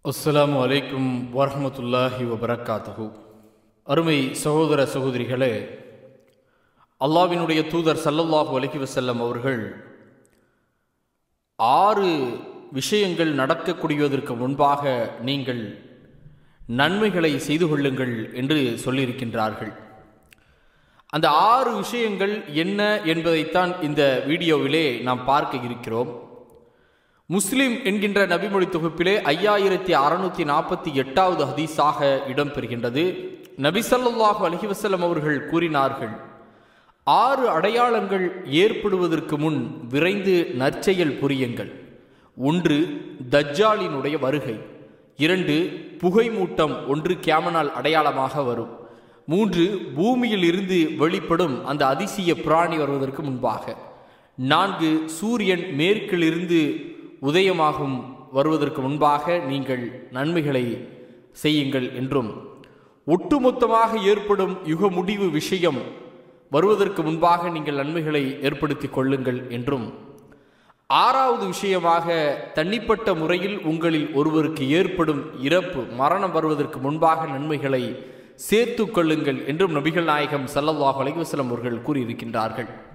அஸ்ஸலாமு அலைக்கும் வரஹ்மத்துல்லாஹி வபரக்காத்துஹு அருமை சகோதர சகோதரிகளே அல்லாவினுடைய தூதர் ஸல்லல்லாஹு அலைஹி வஸல்லம் அவர்கள் ஆறு விஷயங்கள் நடக்கக்கூடியதற்கு முன்பாக நீங்கள் நன்மைகளை செய்து கொள்ளுங்கள் என்று சொல்லியிருக்கின்றார்கள் அந்த ஆறு விஷயங்கள் என்ன என்பதைத்தான் இந்த வீடியோவிலே நாம் பார்க்க இருக்கிறோம் முஸ்லிம் என்கின்ற நபிமொழி தொகுப்பிலே ஐயாயிரத்தி அறுநூத்தி நாற்பத்தி எட்டாவது ஹதீஸாக இடம்பெறுகின்றது நபி ஸல்லல்லாஹு அலைஹி வஸல்லம் அவர்கள் கூறினார்கள் ஆறு அடையாளங்கள் ஏற்படுவதற்கு முன் விரைந்து நற்செயல் புரியுங்கள் ஒன்று தஜ்ஜாலினுடைய வருகை இரண்டு புகை மூட்டம் ஒன்று கேமனால் அடையாளமாக வரும் மூன்று பூமியில் இருந்து வெளிப்படும் அந்த அதிசய பிராணி வருவதற்கு முன்பாக நான்கு சூரியன் மேற்கிலிருந்து உதயமாகும் வருவதற்கு முன்பாக நீங்கள் நன்மைகளை செய்யுங்கள் என்றும் ஒட்டுமொத்தமாக ஏற்படும் யுக முடிவு விஷயம் வருவதற்கு முன்பாக நீங்கள் நன்மைகளை ஏற்படுத்திக் கொள்ளுங்கள் என்றும் ஆறாவது விஷயமாக தனிப்பட்ட முறையில் உங்களில் ஒருவருக்கு ஏற்படும் இறப்பு மரணம் வருவதற்கு முன்பாக நன்மைகளை சேர்த்து கொள்ளுங்கள் என்றும் நபிகள் நாயகம் சல்லல்லாஹு அலைஹி வஸல்லம் அவர்கள் கூறியிருக்கின்றார்கள்